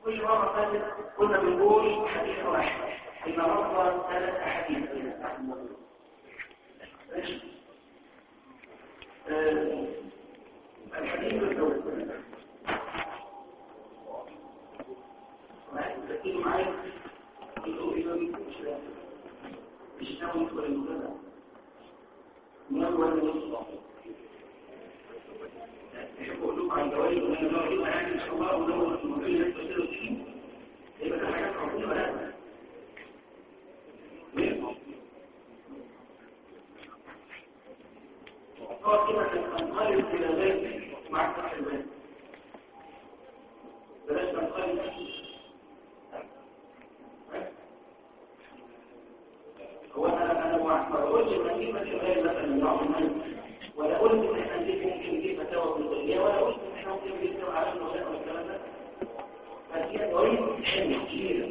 كل مرة فاتت كنا بنقول حديث واحد النهارده ثلاث أحاديث الحديث الأول تركيزوا معايا يقولوا إيه مش ناوي يدخل المدرسة ناوي ولا يحب أقول عن جوائز وأنا ناوي يعني إن شاء الله ولو المدرسة يتصلوا فيه يبقى ده حاجات عظيمة لا قائمة الأنقال إلى غير مع فتح الباب بلاش أنقال هو أنا أنا ما بقولش إن نجيب الشباب مثلا بعض الناس ولا قلت إن إحنا نجيب ممكن نجيب فتاوى بالدنيا ولا قلت إن إحنا ممكن نجيب فتاوى على النساء والكلام ده بس هي قوية حلوة كتير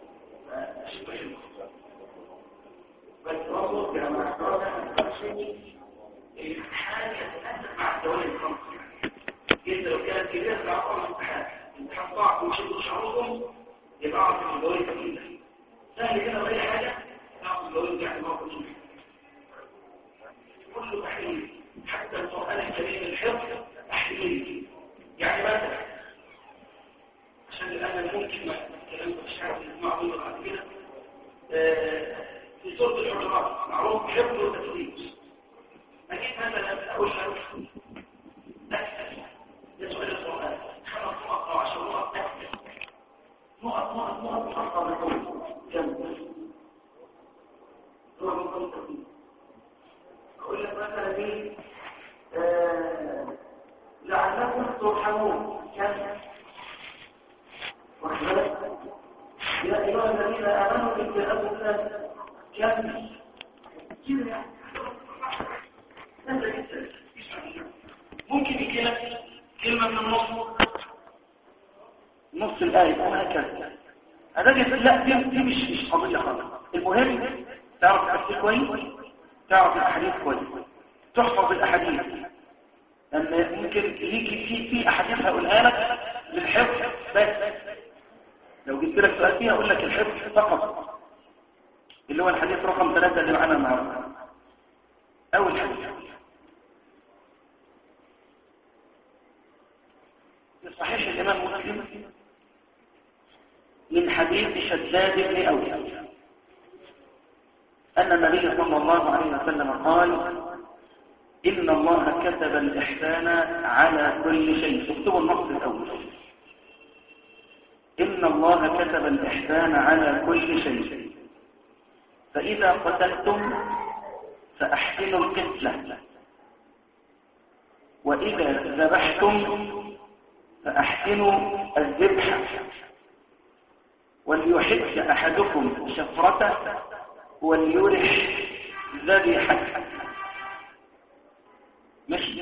بس برضه يا جماعة الامتحان يتناسب مع الدوائر الخمس جدا لو كانت كبيرة تعطوا الامتحان امتحان صعب وشدوا شعورهم يبقى اعرف ان الدوائر كبيرة سهل كده بأي حاجة تعرف الدوائر دي اعتبار كبيرة كله تحليل حتى القرآن الكريم الحفظ تحليل يعني مثلا عشان الآن ممكن ما الكلام ده مش عارف نسمعه منه بعد كده في سورة الحجرات معروف حفظ وتفريج أجيب مثلا أقول لك أكتب ده سؤال القرآن خمس نقط أو عشر نقط أكتب نقط نقط نقط محطة بكم كم نوع من كل تفريج أقول لك مثلا إيه لعلكم ترحمون كم وحبالك يا أيها الذين آمنوا إن جاءكم الناس كم كده يعني ممكن يجي لك كلمة من النص نص الآية وهكذا هذا لا دي, دي مش مش قضية خالص المهم تعرف التفسير كويس تعرف الأحاديث كويس تحفظ الأحاديث لأن ممكن ليك في في أحاديث هقولها لك للحفظ بس لو جبت لك سؤال فيها أقول لك الحفظ فقط اللي هو الحديث رقم ثلاثة اللي معانا النهارده أول حديث في صحيح الإمام مسلم من حديث شداد بن أوس أن النبي صلى الله عليه وسلم قال إن الله كتب الإحسان على كل شيء اكتبوا النص الأول إن الله كتب الإحسان على كل شيء فإذا قتلتم فأحسنوا القتلة وإذا ذبحتم فأحسنوا الذبح وليحد أحدكم شفرته وليرح ذبيحته ماشي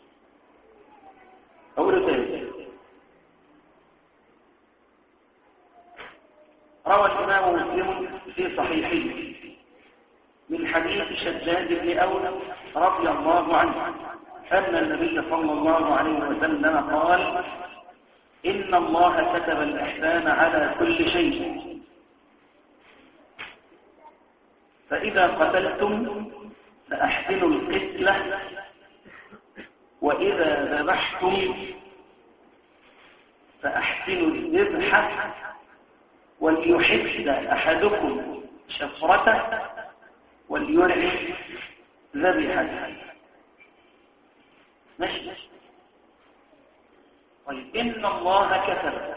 أقول تاني روى الإمام مسلم في صحيحه من حديث شداد بن أول رضي الله عنه أن النبي صلى الله عليه وسلم قال إن الله كتب الإحسان على كل شيء فإذا قتلتم فأحسنوا القتلة وإذا ذبحتم فأحسنوا الذبح وليحد أحدكم شفرته وليرعي ذبيحته ماشي طيب إن الله كتب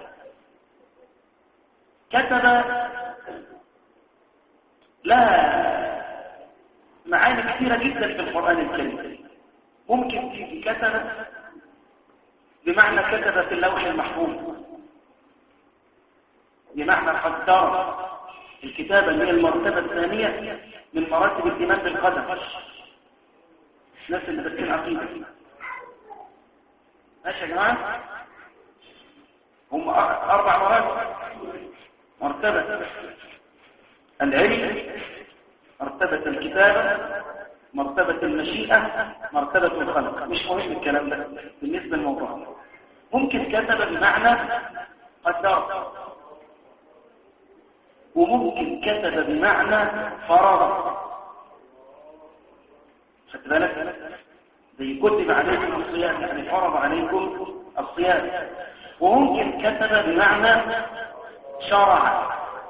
كتب لها معاني كثيرة جدا في القرآن الكريم ممكن تيجي كتب بمعنى كتب في اللوح المحفوظ بمعنى قدر الكتابة اللي هي المرتبة الثانية من مراتب الإيمان بالقدر الناس اللي بتكون عقيدة ماشي يا جماعة هم أربع مراتب مرتبة العلم مرتبة الكتابة مرتبة المشيئة مرتبة الخلق مش مهم الكلام ده بالنسبة للموضوع ممكن كتب بمعنى قدر وممكن كتب بمعنى فرض خدت بالك زي كتب عليكم الصيام يعني فرض عليكم الصيام وممكن كتب بمعنى شرع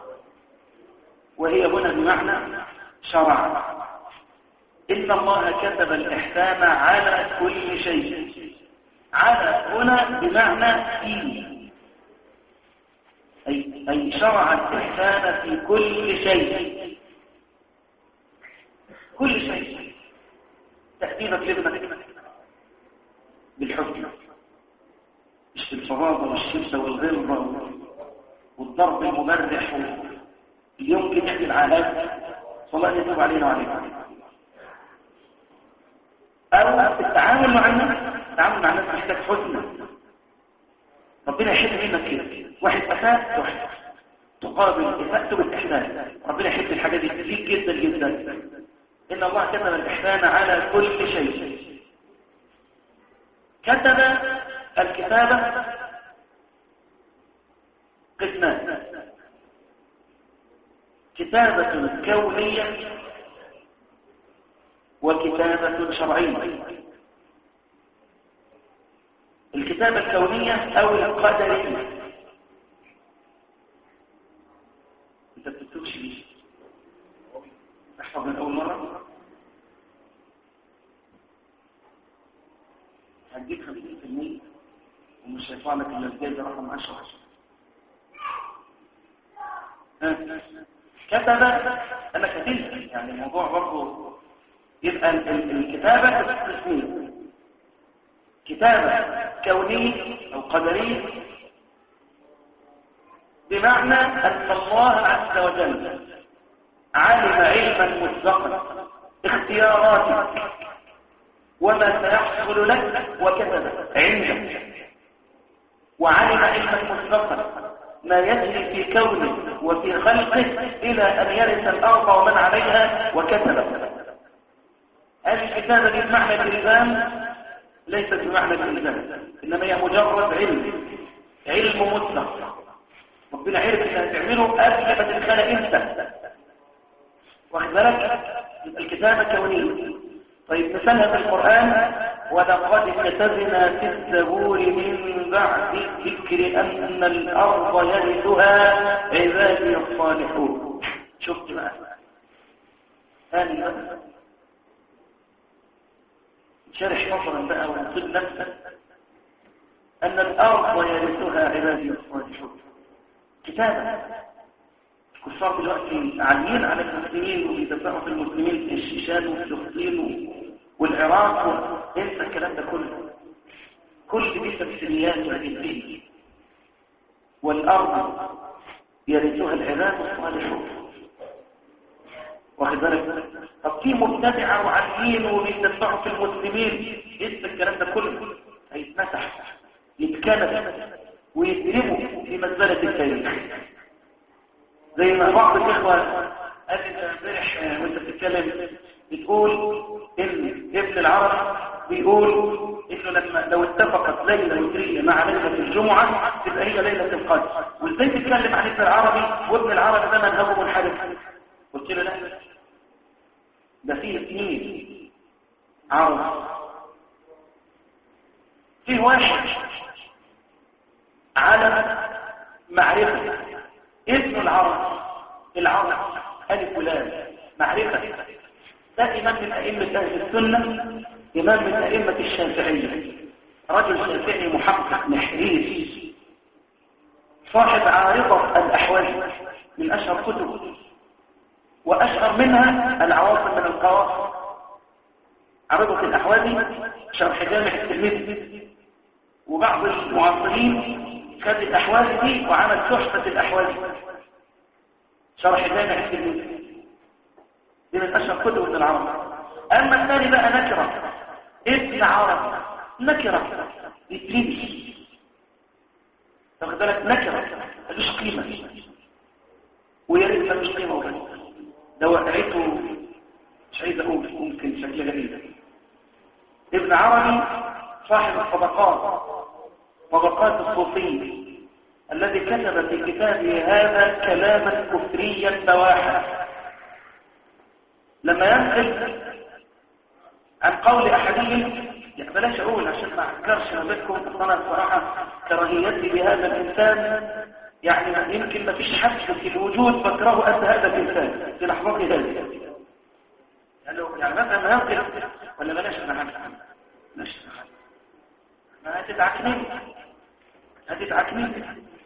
وهي هنا بمعنى شرع إن الله كتب الإحسان على كل شيء على هنا بمعنى في أي, أي شرع الإحسان في كل شيء كل شيء تأديبك لابنك بالحكم مش بالفظاظة والشمسة والغلظة والضرب المبرح اليوم كده يحكي العالم صلى الله يتوب علينا وعليكم أو التعامل مع الناس التعامل مع الناس محتاج حزن ربنا يحب منك كده واحد أساس واحد تقابل إساءته بالإحسان ربنا يحب الحاجة دي ليك جدا جدا إن الله كتب الإحسان على كل شيء كتب الكتابة قسمان كتابة كونية وكتابة شرعية الكتابة الكونية أو القدرية انت بتكتبش ليه احفظ من أول مرة هديك 50% ومش هيطلع لك الا الجايزة رقم 10 كتب انا كتبت يعني الموضوع برضه يبقى الكتابة قسمين كتابة كونية أو قدرية بمعنى أن الله عز وجل علم علما مسبقا اختياراتك وما سيحصل لك وكتب عندك وعلم علما مسبقا ما يجري في كونه وفي خلقه إلى أن يرث الأرض ومن عليها وكتب هذه الكتابة دي بمعنى الإلزام ليست بمعنى الإلزام إنما هي مجرد علم علم مطلق ربنا عرف اللي هتعمله قبل ما تتخلق انت واخد بالك الكتابة كونية طيب مثلها في القرآن ولقد كتبنا في الزبور من بعد الذكر أن الأرض يرثها عبادي الصالحون شفت بقى هذه شرح نظرا بقى ونصيب نفسك أن الأرض يرثها عبادي الصالحون كتابة الكفار دلوقتي عاليين على المسلمين وبيدفعوا في المسلمين في الشيشان وفلسطين والعراق انسى الكلام ده كله كل دي تفسيريات وعلمية والأرض يرثها العباد الصالحون واخد بالك طب في مبتدعه وعاليين وبيدفعوا في المسلمين انسى الكلام ده كله هيتمسح يتكلم ويترموا في مزبله التاريخ زي ما بعض الاخوه قال لي امبارح وانت بتتكلم بتقول ان ابن العرب بيقول انه لما لو اتفقت ليله وتريه مع ليله الجمعه تبقى هي ليله القدر وازاي تتكلم عن ابن العربي وابن العربي ده منهجه منحرف قلت له لا ده فيه اثنين عرب فيه واحد على معرفة اسم العرب العرب ألف ولام معرفة ده إمام من أئمة أهل السنة إمام من أئمة الشافعية رجل شافعي محقق محرير صاحب عارضة الأحوال من أشهر كتب وأشهر منها العواصم من القواصم عرضة الأحوال شرح جامع التلميذ وبعض المعاصرين خد الأحوال دي وعمل تحفة الأحوال شرح جامع التلميذ دي من أشهر كتب ابن العرب أما الثاني بقى نكرة ابن عرب نكرة يتريبش تاخد بالك نكرة ملوش قيمة ويا ريت ملوش قيمة وبس ده وقعته مش عايز اقول ممكن شكل غريب ابن عربي صاحب الطبقات طبقات الصوفية الذي كتب في كتابه هذا كلاما كفريا بواحا لما ينقل عن قول أحدهم يعني بلاش أقول عشان ما أعكرش بكم أصلا الصراحة كراهيتي بهذا الإنسان يعني يمكن ما فيش حد في الوجود بكره قد هذا الإنسان في لحظات هذه يعني, يعني مثلا ما ينقل ولا بلاش أنا عنه بلاش ما هتتعكنين هتتعكنين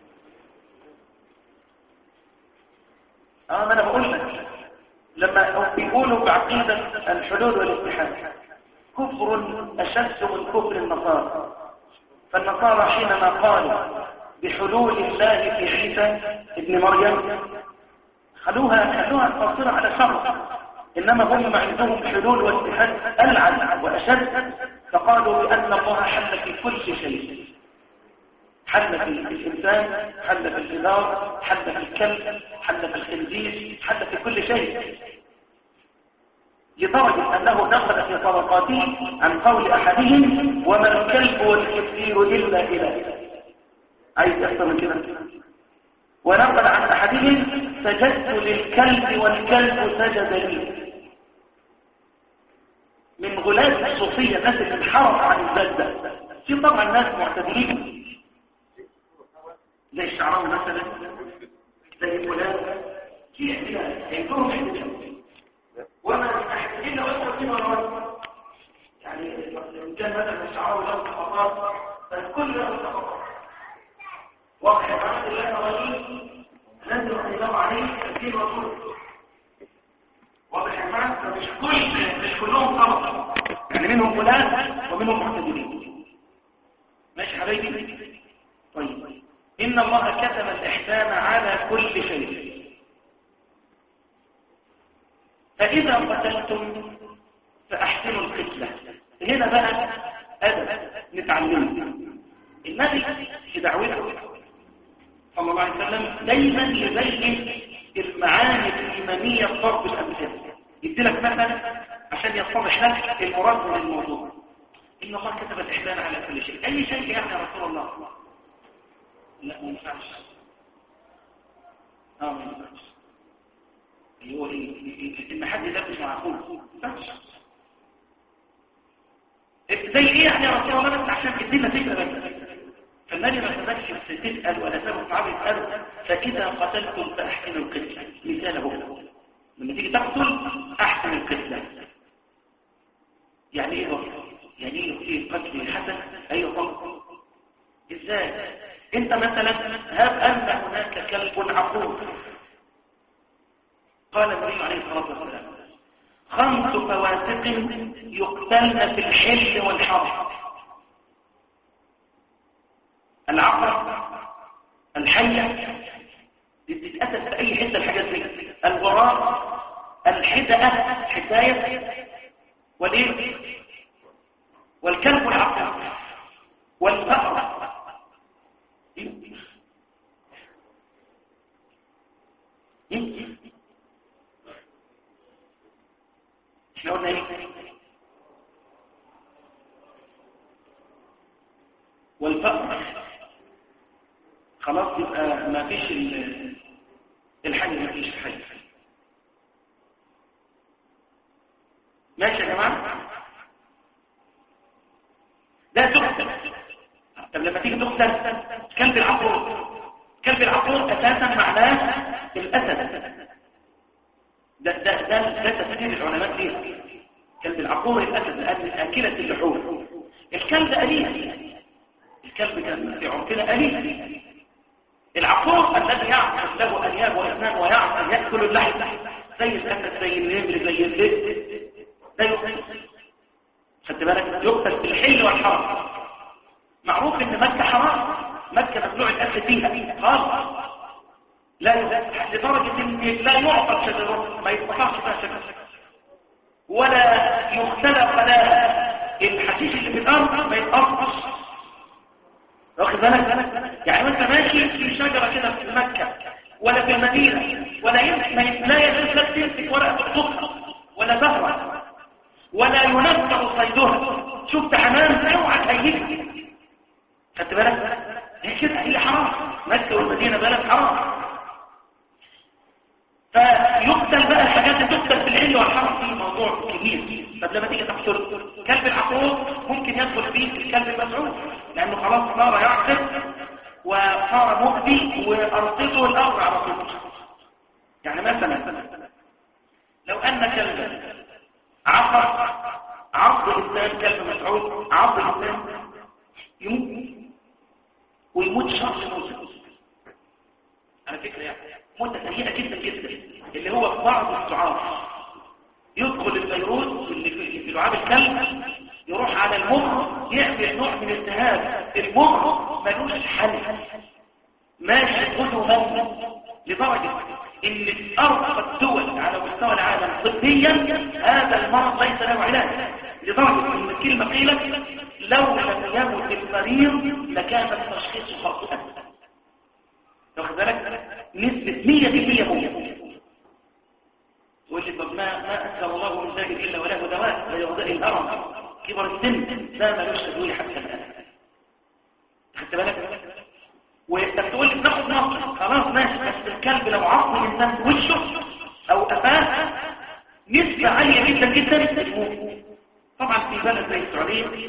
اه ما انا بقول لك لما بيقولوا بعقيدة الحلول والاتحاد كفر أشد من كفر النصارى فالنصارى حينما قالوا بحلول الله في عيسى ابن مريم خلوها خلوها قاصرة على شرط إنما هم عندهم حلول واتحاد ألعن وأشد فقالوا بأن الله حل في كل شيء حل في الإنسان حل في الجدار حل في الكلب حل في الخنزير حل في كل شيء لدرجة أنه نقل في طبقاته عن قول أحدهم وما الكلب والخنزير إلا إله عايز أكثر من كده ونقل عن أحدهم سجدت للكلب والكلب سجد لي من غلاة الصوفية الناس اللي انحرف عن الذات ده في طبعا ناس معتدلين زي الشعراوي مثلا زي فلان في احتلال عندهم احتلال وما احتلنا وصل فيما مرات يعني ان كان مثلا الشعراوي له سقطات فالكل له سقطات واقع عباد الله رجل نزل الله عليه في رسول واضح يا جماعه مش كل مش كلهم سقطوا يعني منهم فلان ومنهم معتدلين ماشي حبايبي طيب إن الله كتب الإحسان على كل شيء فإذا قتلتم فأحسنوا القتلة هنا بقى أدب نتعلمه النبي في دعوته صلى الله عليه وسلم دايما يبين المعاني الإيمانية في ضرب الأمثال يديلك مثلا عشان يتضح لك المراد من الموضوع إن الله كتب الإحسان على كل شيء أي شيء يعني يا رسول الله لا ما ينفعش اه ما ينفعش اللي هو ايه ان حد يدردش مع اخوه ما ينفعش زي ايه يعني يا رسول الله بس عشان تدينا فكره بس فالنبي ما سمعش تسال ولا سمع الصحابه يسالوا فاذا قتلتم فاحسنوا القتله مثاله لما تيجي تقتل احسن القتله يعني ايه يعني ايه في قتل حسن ايوه طبعا ازاي انت مثلا هب ان هناك كلب عقور قال النبي عليه الصلاه والسلام خمس فواسق يقتلن في الحل والحرب العقرب الحيه دي بتتأسس في اي حته الحاجات دي الغراب الحدأة حكاية والايه والكلب العقرب والفأر احنا قلنا ايه والفقر خلاص يبقى ما فيش الحي ما فيش الحي ماشي يا جماعه ده تقتل طب لما تيجي تقتل كلب العقور كلب العقور اساسا معناه الاسد ده ده ده ده تفسير العلماء ليه كلب العقور الاسد لان اكله اللحوم الكلب اليف الكلب كان في عرفنا اليف العقور الذي يعقل له انياب واسنان ويعقل ياكل اللحم زي الاسد زي النمر زي الذئب ده يقتل خدت بالك يقتل في الحل والحرم معروف ان مكه حرام مكه ممنوع الاكل فيها خالص لا لدرجة ان لا يعطى شجرة ما يتقطعش فيها شجرة ولا يختلق لا الحشيش اللي في الارض ما يتقطعش واخد بالك يعني وانت ماشي في شجرة كده في مكة ولا في المدينة ولا يمكن لا يجوز لك تمسك ورقة القطة ولا زهرة ولا ينفع صيدها شفت حمام اوعى تهيئ خدت بالك هي كده هي حرام مكة والمدينة بلد حرام فيقتل بقى الحاجات اللي تقتل في العلم والحرم دي موضوع كبير طب لما تيجي تقتل كلب العقروب ممكن يدخل فيه الكلب المسعود لانه خلاص صار يعقد وصار مؤذي وارصده الامر على طول يعني مثلا لو ان كلبا عقر عض انسان كلب مسعود عض انسان يموت ويموت شخص موت على فكره يعني مدة سيئة جدا جدا اللي هو في بعض السعار يدخل الفيروس اللي في لعاب الكلب يروح على المخ يعمل نوع من التهاب المخ ملوش حل ماشي قدما لدرجة ان ارقى الدول على مستوى العالم طبيا هذا المرض ليس له علاج لدرجة ان الكلمة قيلت لو لم يمت المريض لكان التشخيص خاطئا واخد بالك نسبة 100% موت تقول لي طب ما ما أكثر الله من ذلك إلا وله دواء لا يغضاء الهرم كبر السن لا ملوش تدوية حتى الآن خدت بالك وانت تقول لي بناخد مصر خلاص ماشي بس الكلب لو عض الانسان وشه او قفاه نسبة عالية جدا جدا طبعا في بلد زي السعودية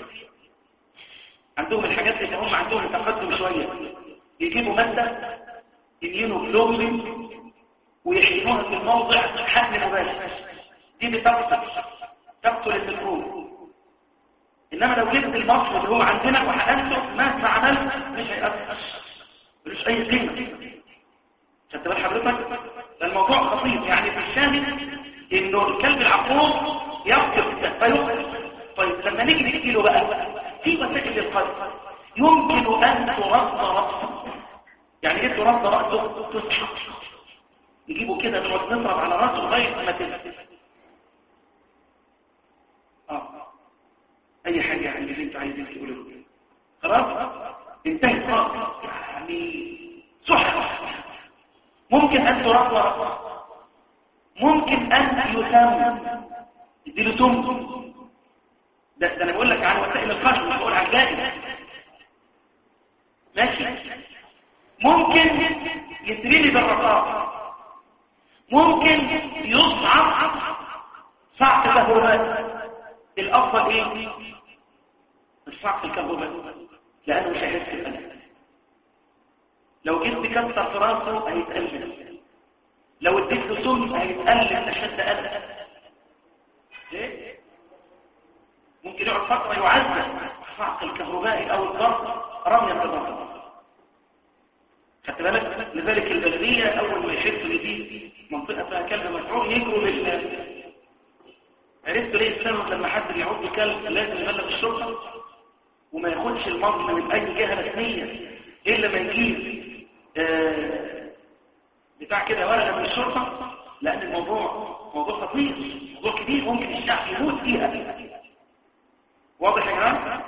عندهم الحاجات اللي هم عندهم تقدم شوية يجيبوا مادة immunoglobulin ويحينوها في الموضع حقن مباشر دي بتقتل تقتل الميكروب انما لو جبت المصل اللي هو عندنا وحقنته مهما عملت مش هيأثر ملوش اي قيمه خدت بال حضرتك الموضوع خطير يعني في الشاهد انه الكلب العقور يقتل فيقتل طيب لما نيجي نحكي له بقى في وسائل للقتل يمكن ان ترد راسه يعني ايه ترد راسه تصحى يجيبوا كده نقعد نضرب على راسه لغايه ما تنزل اه اي حاجه يعني اللي انتوا عايزين تقولوا خلاص انتهت خلاص يعني صح ممكن ان ترد راسه ممكن ان يسمى يديله تم ده, ده انا بقول لك عن وسائل القتل مش بقول عن الجائز ماشي ممكن يتريني بالرقاق ممكن يصعب صعق كهرباء الافضل ايه الصعق الكهرباء لانه مش هيحس بالالم لو جبت كسر في راسه هيتألم لو اديت له سم هيتألم اشد ألم ليه ممكن يقعد فتره يعذب الصعق الكهربائي او الضغط رميا بالضغط خدت بالك لذلك البلديه اول ما يحسوا ان دي منطقه فيها كلب مسعور يجروا لل عرفت ليه السبب لما حد بيعض كلب لازم يبلغ الشرطه وما ياخدش المظلم من اي جهه رسميه الا ما يجيب آه بتاع كده ورقه من الشرطه لان الموضوع موضوع خطير موضوع كبير ممكن الشعب يموت فيها واضح يا جماعه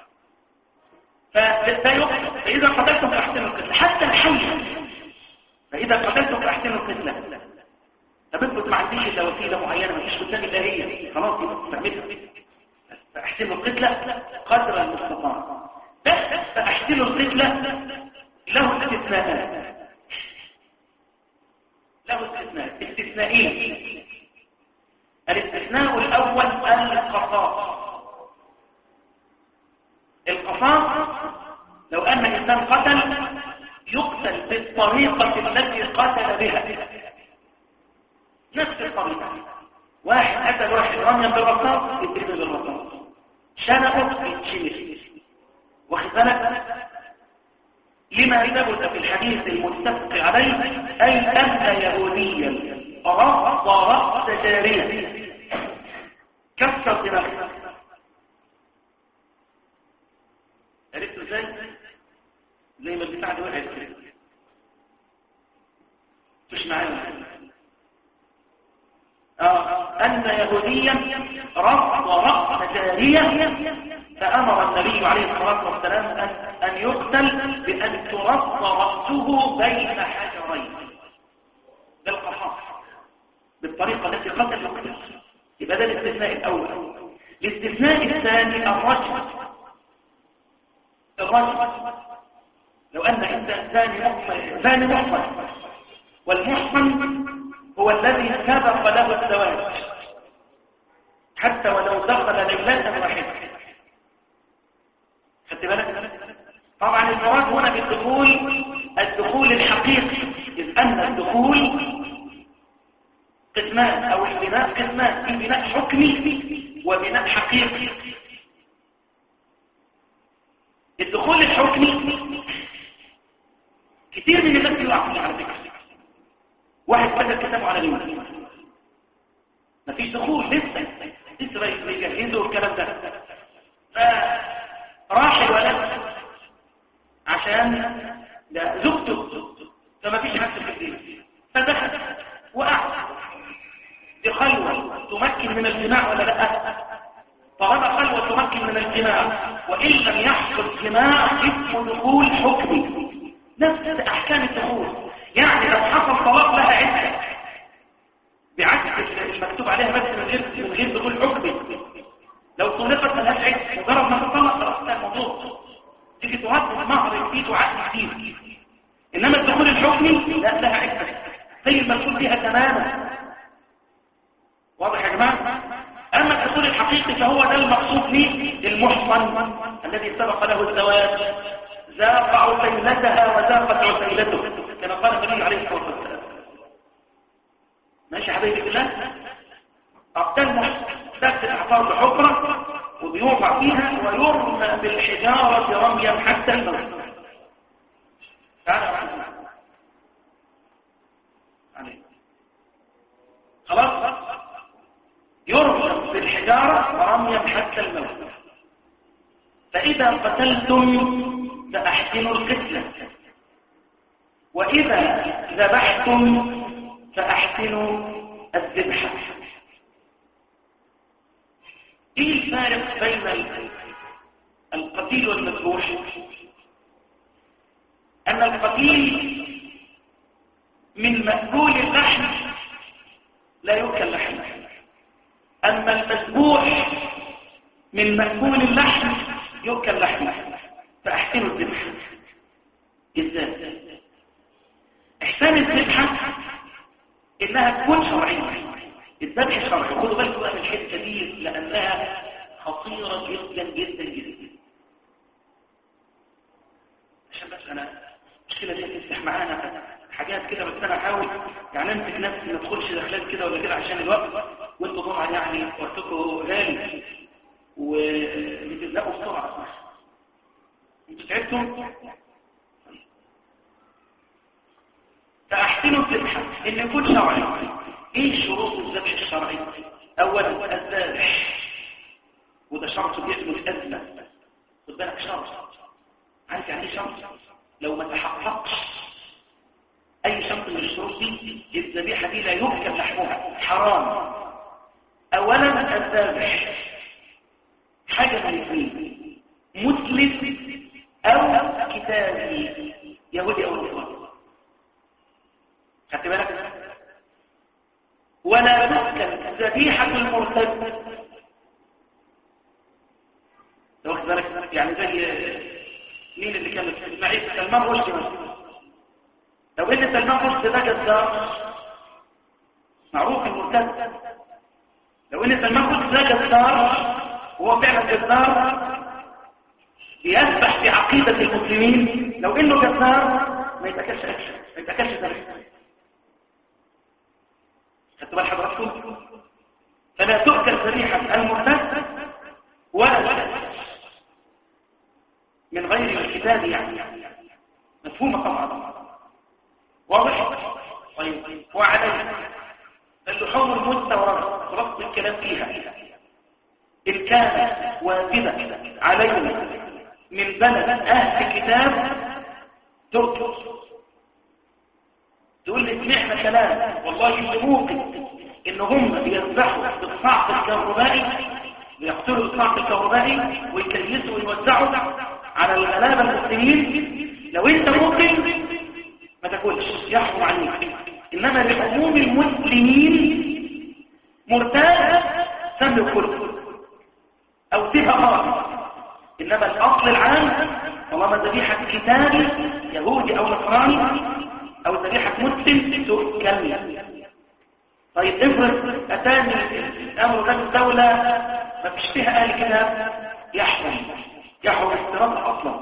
فده يقتل فإذا قتلتم فأحسنوا القتل حتى الحي فإذا قتلتم فأحسنوا القتل طب انتوا ما عنديش الا وسيله معينه ما فيش قدام الا هي خلاص يبقى تعملها فاحسنوا القتله قدر المستطاع بس فاحسنوا القتله له استثناءات له استثناء استثنائين الاستثناء الاول القصاص القصاص لو أن إنسان قتل يقتل بالطريقة التي قتل بها نفس الطريقة واحد قتل واحد رميا بالرصاص يضرب بالرصاص شنقه يتشمس واخد بالك لما ثبت في الحديث المتفق عليه أي أن يهوديا رفض رأس جارية كسر دماغه عرفت ازاي زي ما البتاع دي وقعت كده مش معايا اه ان يهوديا رفض راس جاريه فامر النبي عليه الصلاه والسلام ان ان يقتل بان ترص راسه بين حجرين بالقصاص بالطريقه التي قتل يقتل يبقى ده الاستثناء الاول الاستثناء الثاني الرجل الرجل لو أن إنسان ثاني ثاني محصن والمحصن هو الذي سبق له الزواج حتى ولو دخل ليلة واحدة خدت بالك طبعا المراد هنا بالدخول الدخول الحقيقي إذ أن الدخول قسمان أو البناء قسمان في بناء حكمي وبناء حقيقي الدخول الحكمي كثير من الناس يقع فيه على فكرة واحد بدأ كتابه على اليمين مفيش دخول لسه لسه بيجهزوا الكلام ده فراح الولد عشان ده زوجته فما فيش حد في البيت فدخل وقع دي خلوة تمكن من الجماع ولا لا طالما خلوة تمكن من الجماع وإن لم يحصل جماع اسمه دخول حكمي نفس أحكام الدخول يعني لو حصل طلاق لها عدة بعكس المكتوب عليها بس من غير من غير دخول حكمي لو طلقت ملهاش عدة مجرد ما تطلق خلاص ده الموضوع تيجي توضح مهر جديد وعقد جديد انما الدخول الحكمي لا لها عدة زي المسؤول فيها تماما واضح يا جماعه اما الدخول الحقيقي فهو ده المقصود به المحصن الذي سبق له الزواج ذاق عسيلتها وذاقت عسيلته كما قال النبي عليه الصلاه والسلام ماشي يا حبيبي بالله اقتل تكتب اعطار بحفره وبيوضع فيها ويرمى بالحجاره رميا حتى الموت تعالى عليه خلاص يرمى بالحجاره رميا حتى الموت فاذا قتلتم فأحسنوا القتلة وإذا ذبحتم فأحسنوا الذبحة ايه الفارق بين القتيل والمذبوح ان القتيل من مأكول اللحم لا يؤكل لحم اما المذبوح من مأكول اللحم يؤكل لحمه فأحسنوا الذبح ازاي احسان الذبحة انها تكون شرعية الذبح شرعي خدوا بالكم بقى من الحته دي لانها خطيرة جدا جدا جدا عشان بس انا المشكلة دي تفتح معانا حاجات كده بس انا احاول يعني امسك نفسي ما ادخلش دخلات كده ولا كده عشان الوقت وانتوا طبعا يعني وقتكم غالي وبتبداوا بسرعه انتوا تعبتم فاحسنوا الذبح ان يكون شرعي ايه شروط الذبح الشرعي اولا الذبح وده شرط باسمه الازمه خد بالك شرط عارف يعني ايه شرط لو ما تحققش اي شرط من الشروط دي الذبيحه دي لا يمكن لحمها حرام اولا الذبح حاجه من اثنين مسلم أو كتابي يهودي أو نصراني خدت بالك ولا تؤكل ذبيحة المرتد واخد بالك يعني زي مين اللي كان اسماعيل سلمان رشدي لو ان سلمان رشدي ده جزار معروف المرتد لو ان سلمان رشدي ده جزار وهو فعلا جزار يسبح في عقيدة المسلمين لو انه كفار ما يتكلش اكشن ما يتكلش ذلك خدتوا بال حضراتكم فلا تؤكل ذريحة المرتد ولا من غير الكتاب يعني مفهومة طبعا واضح طيب وعليه اللحوم المستوردة خلاص الكلام فيها إن كانت واجبة علينا من بلد أهل كتاب تركي تقول لي سمعنا كلام والله اللي ممكن ان هم بيذبحوا بالصعق الكهربائي بيقتلوا الصعق الكهربائي ويكيسوا ويوزعوا على الغلابة المسلمين لو انت ممكن ما تاكلش يحكم عليك انما لعموم المسلمين مرتاد سمي كله او سيبها خالص إنما الأصل العام طالما ذبيحة كتابي يهودي أو نصراني أو ذبيحة مسلم تؤكل طيب افرض أتاني أمر ذات الدولة ما فيش فيها أهل كتاب يحرم يحرم استراد أصلا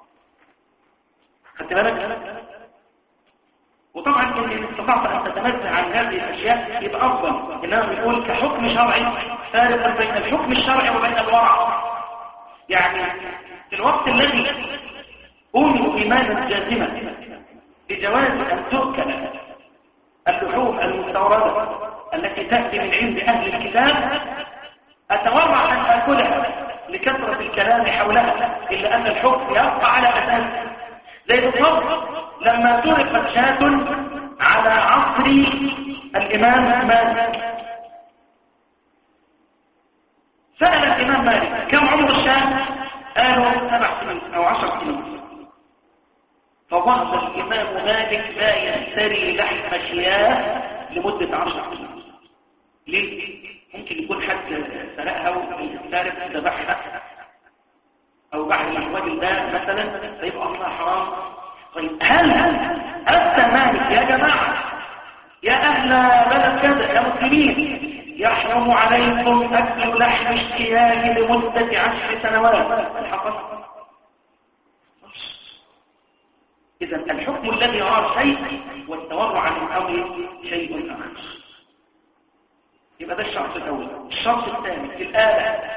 خدت بالك وطبعا إن استطعت أن تتنزع عن هذه الأشياء يبقى أفضل إنما بنقول كحكم شرعي فارق بين الحكم الشرعي وبين الورع يعني في الوقت الذي أؤمن إيمانا جازما بجواز أن تؤكل اللحوم المستوردة التي تأتي من عند أهل الكتاب أتورع أن أكلها لكثرة الكلام حولها إلا أن الحكم يبقى على أساس زي بالضبط لما تركت شاة على عصر الإمام مالك سأل الإمام مالك كم عمر الشاة قالوا سبع سنين أو عشر سنين فظل الإمام مالك لا يشتري لحم شياه لمدة عشر سنين ليه؟ ممكن يكون حد سرقها والسارق ذبحها أو بعد الراجل ده مثلا فيبقى أصلها حرام طيب هل أفتى مالك يا جماعة يا أهل بلد كذا يا مسلمين يحرم عليكم أكل لحم اشتياه لمدة عشر سنوات الحقص إذا الحكم الذي يراه شيء والتورع عن الأمر شيء آخر يبقى ده الشرط الأول الشرط الثاني الآلة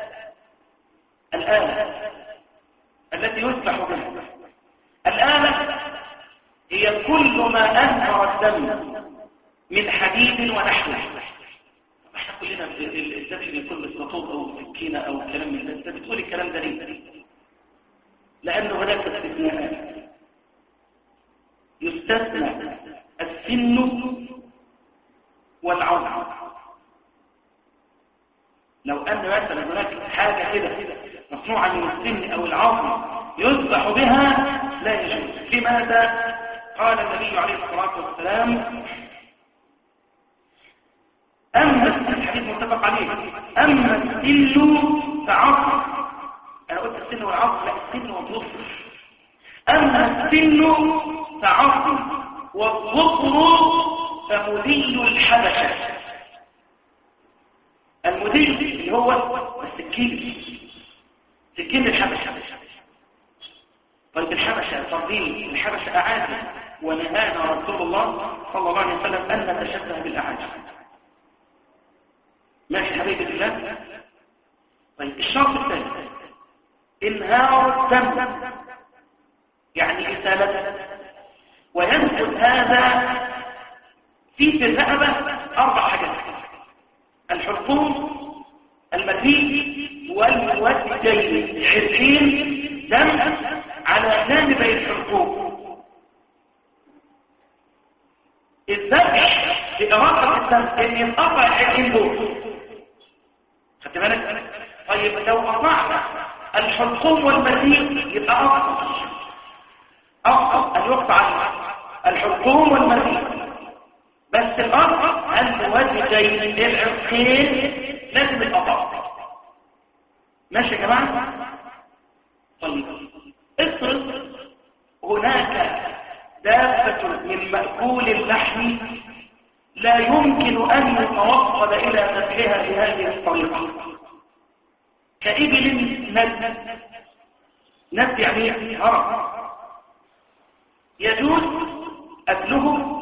الآلة التي يذبح بها الآلة هي كل ما أنهر الدم من حديد ونحوه احنا كلنا الذبح بكل السطور او سكينه او كلام من ده انت بتقول الكلام ده ليه لانه هناك استثناءات يستثنى السن والعظم لو أن مثلا هناك حاجة كده مصنوعة من السن أو العظم يذبح بها لا يجوز لماذا؟ قال النبي عليه الصلاة والسلام أما الحديث متفق عليه أما السن فعظم أنا قلت السن والعظم لا السن والظفر أما السن فعظم والظفر فمدي الحبشة المدي اللي هو السكين سكين الحبشة طيب الحبشة ترضين الحبشة أعاجم ونهانا رسول الله صلى الله عليه وسلم أن نتشبه بالأعاجم ماشي حبيبي الله طيب الشرط الثاني انهار الدم يعني إسالته وينقل هذا في في الرقبة أربع حاجات الحلقوم المزيد والموجين حرقين دم على جانبي الحلقوم الذبح بإراقة الدم إن ينقطع الحرقين دول خدت بالك؟ طيب لو قطعنا الحلقوم والمزيد يبقى أفضل أفضل أن يقطع الحلقوم والمزيد بس الأرض الموجهين للعرقين لازم الأطاق ماشي يا جماعة طيب افرض هناك دابة من مأكول اللحم لا يمكن أن يتوصل إلى ذبحها بهذه الطريقة كإبل ند ند يعني هرم يجوز أكله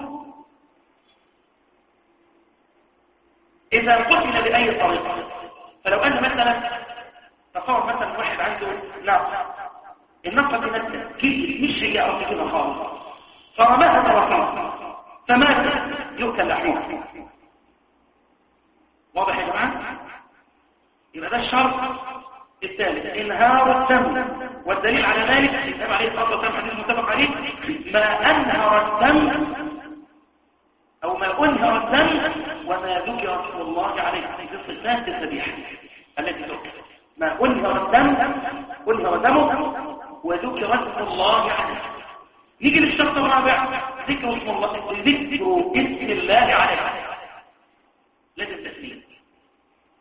إذا قتل بأي طريقة فلو أن مثلا تصور مثلا واحد عنده ناقة الناقة دي مثلا كيل مش هي أو كده خالص فرماها مرتين فمات يؤكل لحمها واضح يا جماعة؟ يبقى ده الشرط الثالث انهار الدم والدليل على ذلك الكتاب عليه الصلاه والسلام حديث متفق عليه ما انهر الدم او ما انهر الدم وما ذكر اسم الله عليه في صفات الذبيحه التي تؤكل ما انهر الدم انهر دمه وذكر اسم الله عليه نيجي للشرط الرابع ذكر اسم الله ذكر اسم الله عليه لازم تسليم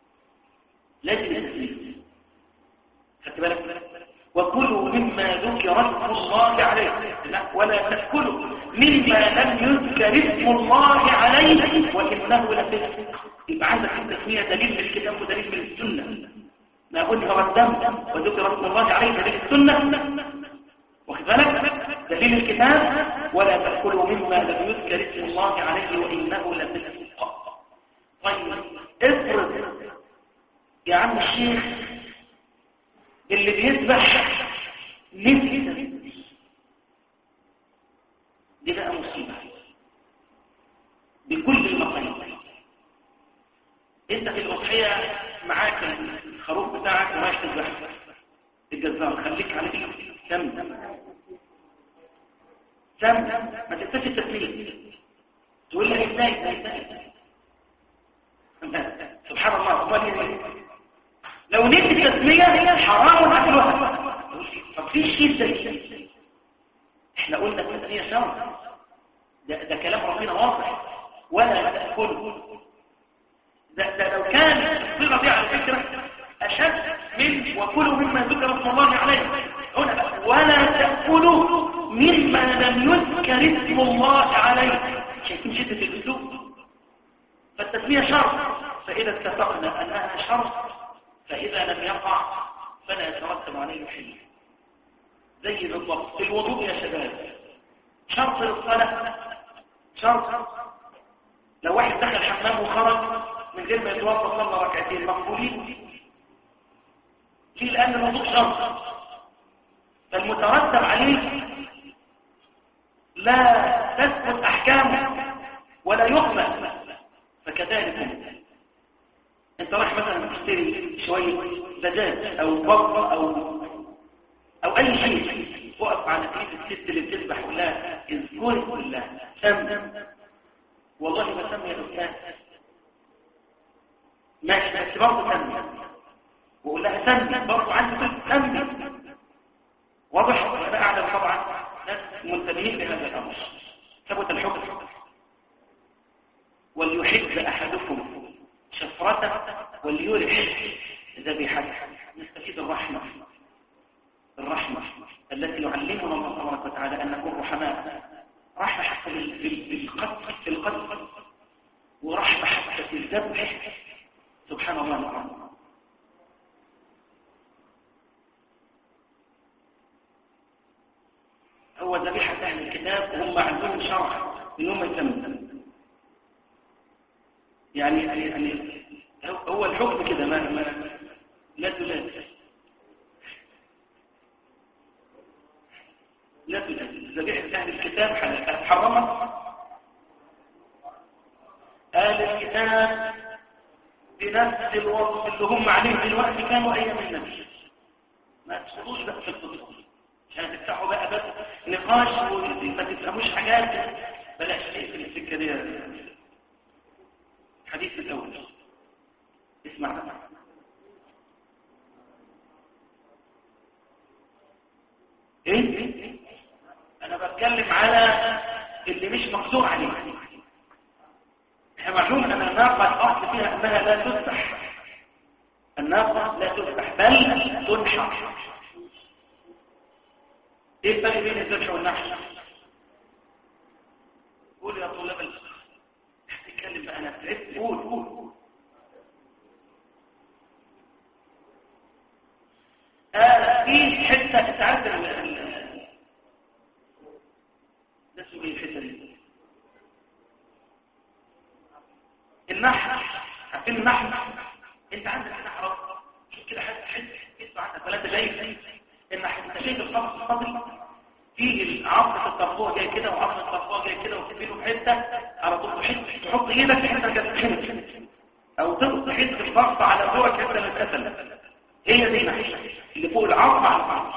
لازم تسليم خدت بالك وكلوا مما ذكر ذكر اسم الله عليه لا ولا تأكلوا مما لم يذكر اسم الله عليه وإنه لفسق يبقى عندك التسمية دليل من الكتاب ودليل من السنة ما أنهر الدم وذكر اسم الله عليه دليل السنة واخد بالك دليل الكتاب ولا تأكلوا مما لم يذكر اسم الله عليه وإنه لفسق طيب افرض يا عم الشيخ اللي بيذبح نفسه دي بقى مصيبة بكل المقاييس انت في الأضحية معاك الخروف بتاعك ورايح تذبح الجزار خليك عليه سم سم ما تنساش التسمية تقول لك ازاي سبحان الله امال لو نيت التسمية حرام اكلها طب في شيء زي احنا قلنا التسمية شرط ده, ده كلام ربنا واضح ولا تأكله ده, ده لو كان الصيغة دي على فكرة أشد من وكلوا مما ذكر اسم الله عليه هنا بقى ولا تأكلوا مما لم يذكر اسم الله عليه شايفين شدة الأسلوب فالتسمية شرط فإذا اتفقنا أنها شرط فإذا لم يقع فلا يترتب عليه شيء زي بالضبط الوضوء يا شباب شرط للصلاة شرط لو واحد دخل حمام وخرج من غير ما يتوضا صلى ركعتين مقبولين ليه لأن الوضوء شرط فالمترتب عليه لا تثبت أحكامه ولا يقبل فكذلك انت رايح مثلا تشتري شوية دجاج او بط او او اي شيء وقف على ايد الست اللي بتذبح لها اذكري كلها سم والله ما سم يا استاذ ماشي بس برضه سم وقول لها سم برضه عندي كل سم واضح انا اعلم طبعا ناس منتبهين لهذا الامر ثبت الحكم وليحب احدكم شفرته وليرح ذبيحته نستفيد الرحمة الرحمة التي يعلمنا الله تبارك وتعالى أن نكون رحماء رحمة حتى بالقتل في القتل ورحمة حتى في الذبح سبحان الله العظيم هو ذبيحة أهل الكتاب وهم عندهم شرع إنهم يتموا يعني يعني هو الحكم كده ما ما لا تلازم لا تلازم ذبيحة أهل الكتاب حرمت أهل الكتاب بنفس الوصف اللي هم عليه دلوقتي كانوا أيام النبي ما تدخلوش بقى في التفصيل عشان تفتحوا بقى بس نقاش وما تفهموش حاجات بلاش تقفل السكة دي الحديث الأول اسمع ايه انا بتكلم على اللي مش مقدور عليه احنا معلوم ان الناقة الاصل فيها انها لا تذبح الناقة لا تذبح بل تنحر ايه الفرق بين الذبح والنحر قول يا طلاب الفقه تتكلم بقى انا تعبت قول قول آه في حته تعرف ده اسمه ايه الحته دي النحل عارفين النحل انت عندك نحل شوف كده حته حته اسمع عندك ولا انت جاي النحل انت شايف الخط الصدري فيه عظمه الطرفوه جاي كده وعظمه الطرفوه جاي كده وتبينه حته على طول تحط تحط ايدك في حته كانت او تحط حته الفرصه على زورك حته اللي اتقتل هي دي نحشه اللي فوق العظم على الفرص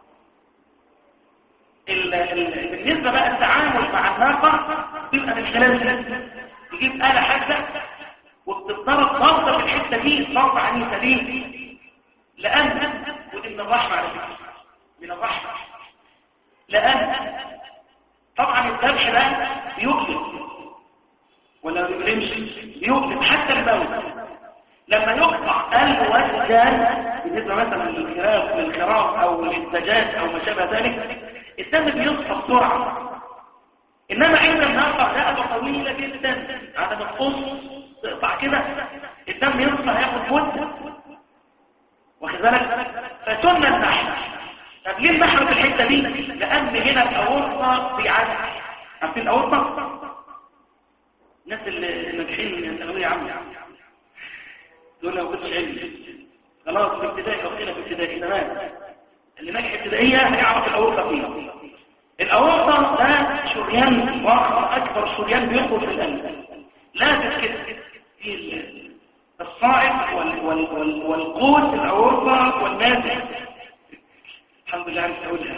بالنسبه بقى التعامل مع الناقه بيبقى من خلال تجيب آلة حادة وبتضرب ضغطة في الحتة دي ضغطة عنيفة ليه؟ لأن ودي من الرحمة على فكرة من الرحمة لأن طبعا الذبح ده بيكتب ولا بيبرمش بيكتب حتى الموت لما يقطع قلب والدان بالنسبة مثلا للخراف للخراف او للدجاج او ما شابه ذلك الدم بيصفى بسرعة انما عند النقطة رقبة طويلة جدا عدم القص تقطع كده الدم يصفى هياخد مدة واخد بالك فسنة النحر طب ليه النحر في الحتة دي لان هنا الاورطة بيعدي عارفين الاورطة الناس اللي ناجحين من الثانويه عامه دول لو كنتش علمي خلاص في ابتدائي او كده في ابتدائي تمام اللي ناجح ابتدائيه هيعرف الاورطه فيه الاورطه ده شريان واخر اكبر شريان بيخرج في القلب لازم كده في الصاعد وال وال وال والقوت الاورطه والنازل الحمد لله عرفت اقولها